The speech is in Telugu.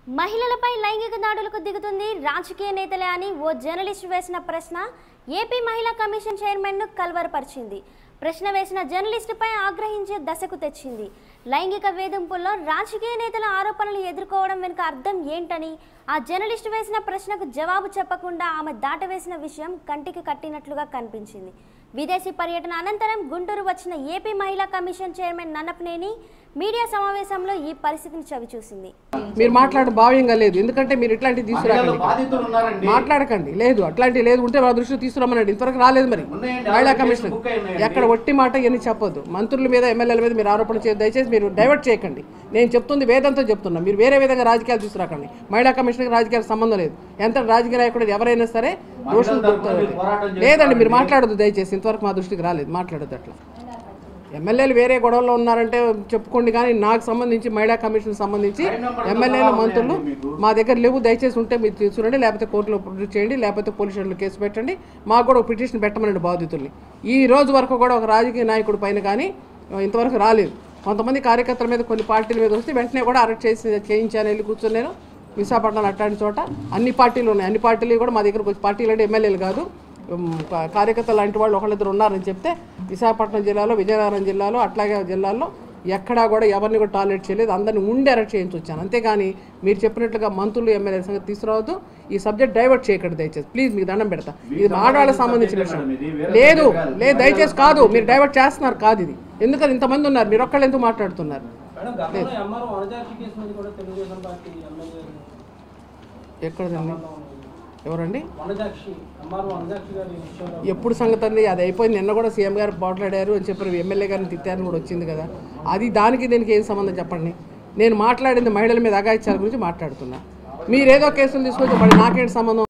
మహిళలపై లైంగిక దాడులకు దిగుతుంది రాజకీయ నేతలే అని ఓ జర్నలిస్ట్ వేసిన ప్రశ్న ఏపీ మహిళా కమిషన్ చైర్మన్ను కలవరపరిచింది ప్రశ్న వేసిన జర్నలిస్టుపై ఆగ్రహించే దశకు తెచ్చింది లైంగిక వేధింపుల్లో రాజకీయ నేతల ఆరోపణలు ఎదుర్కోవడం వెనుక అర్థం ఏంటని ఆ జర్నలిస్టు వేసిన ప్రశ్నకు జవాబు చెప్పకుండా ఆమె దాటవేసిన విషయం కంటికి కట్టినట్లుగా కనిపించింది విదేశీ పర్యటన అనంతరం గుంటూరు వచ్చిన ఏపీ మహిళా కమిషన్ చైర్మన్ నన్నపనేని మీడియా సమావేశంలో ఈ పరిస్థితిని చవిచూసింది మీరు మాట్లాడడం భావ్యంగా లేదు ఎందుకంటే మీరు ఇట్లాంటివి మహిళలు తీసుకురాకండి బాధితులు ఉన్నారండి మాట్లాడకండి లేదు అట్లాంటివి లేదు ఉంటే మా దృష్టికి తీసుకురామనండి ఇంతవరకు రాలేదు మరి ఉన్నాయండి, మహిళా ఆల్రెడీ కమిషనర్ బుక్ అయి ఉన్నాయండి. ఎక్కడ ఒట్టి మాట ఇవన్నీ చెప్పొద్దు మంత్రుల మీద ఎమ్మెల్యేల మీద మీరు ఆరోపణ చేయదు దయచేసి మీరు డైవర్ట్ చేయకండి నేను చెప్తుంది వేదంతో చెప్తున్నా మీరు వేరే విధంగా రాజకీయాలు తీసుకురాకండి మహిళా కమిషనర్కి రాజకీయాలకు సంబంధం లేదు ఎంత రాజకీయ నాయకుడు ఎవరైనా సరే దోషులు మహిళల తరపున మీరు పోరాటం చేస్తున్నారు. లేదండి మీరు మాట్లాడదు దయచేసి ఇంతవరకు మా దృష్టికి రాలేదు మాట్లాడదు అట్లా ఎమ్మెల్యేలు వేరే గొడవల్లో ఉన్నారంటే చెప్పుకోండి కానీ నాకు సంబంధించి మహిళా కమిషన్ సంబంధించి ఫైన్ నెంబర్లు ఎమ్మెల్యేలు చాలా మంత్రులు ఉన్నాయండి మీకు. మా దగ్గర లేవు దయచేసి ఉంటే మీరు తీసుకురండి లేకపోతే కోర్టులో ప్రొడ్యూస్ చేయండి లేకపోతే పోలీస్ స్టేషన్లో కేసు పెట్టండి మాకు కూడా ఒక పిటిషన్ పెట్టమనండి బాధితుల్ని ఈ రోజు వరకు కూడా ఒక రాజకీయ నాయకుడి పైన కానీ ఇంతవరకు రాలేదు కొంతమంది కార్యకర్తల మీద కొన్ని పార్టీల మీద వస్తే వెంటనే కూడా అరెస్ట్ చేసి చేయించాను వెళ్ళి కూర్చొని నేను విశాఖపట్నం అట్లాంటి చోట అన్ని పార్టీలు ఉన్నాయి అన్ని పార్టీలు కూడా మా దగ్గరకు వచ్చి పార్టీలు అంటే ఎమ్మెల్యేలు కాదు ఉమ్, కా- కార్యకర్తలు లాంటి వాళ్ళు ఒకళ్ళిద్దరు ఉన్నారని చెప్తే విశాఖపట్నం జిల్లాలో విజయనగరం జిల్లాలో అట్లాగే జిల్లాల్లో ఎక్కడా కూడా ఎవరిని కూడా టార్గెట్ చేయలేదు అందరిని ఉండి అరెస్ట్ చేయించి వచ్చాను అంతేగాని మీరు చెప్పినట్లుగా మంత్రులు ఎమ్మెల్యేల సంగతి తీసుకురావద్దు ఈ సబ్జెక్ట్ డైవర్ట్ చేయకండి దయచేసి ప్లీజ్ మీకు దండం పెడతా ఇది ఆడవాళ్ళకి సంబంధించిన విషయం ఇది వేరే లేదు సబ్జెక్ట్ కాదు. లేదు దయచేసి కాదు మీరు డైవర్ట్ చేస్తున్నారు కాదు ఇది ఎందుకని ఇంతమంది ఉన్నారు మీరు ఒక్కళ్ళు ఎందుకు మాట్లాడుతున్నారు మేడం గతంలో ఎంఆర్ఓ వనజాక్షి కేసు మీద కూడా తెలుగుదేశం పార్టీ ఎమ్మెల్యే ఎక్కడదండి ఎవరండి వనజాక్షి ఎంఆర్ఓ వనజాక్షి గారి విషయంలో ఎప్పుడు సంగతి అండి అది అయిపోయింది నిన్న కూడా సీఎం గారు మాట్లాడారు అని చెప్పారు ఎమ్మెల్యే గారిని తిట్టారని కూడా వచ్చింది కదా అది దానికి దీనికి ఏం సంబంధం చెప్పండి నేను మాట్లాడింది మహిళల మీద అగాయిత్యాల గురించి మాట్లాడుతున్నా మీరేదో కేసులు తీసుకొచ్చి మరి నాకేంటి సంబంధం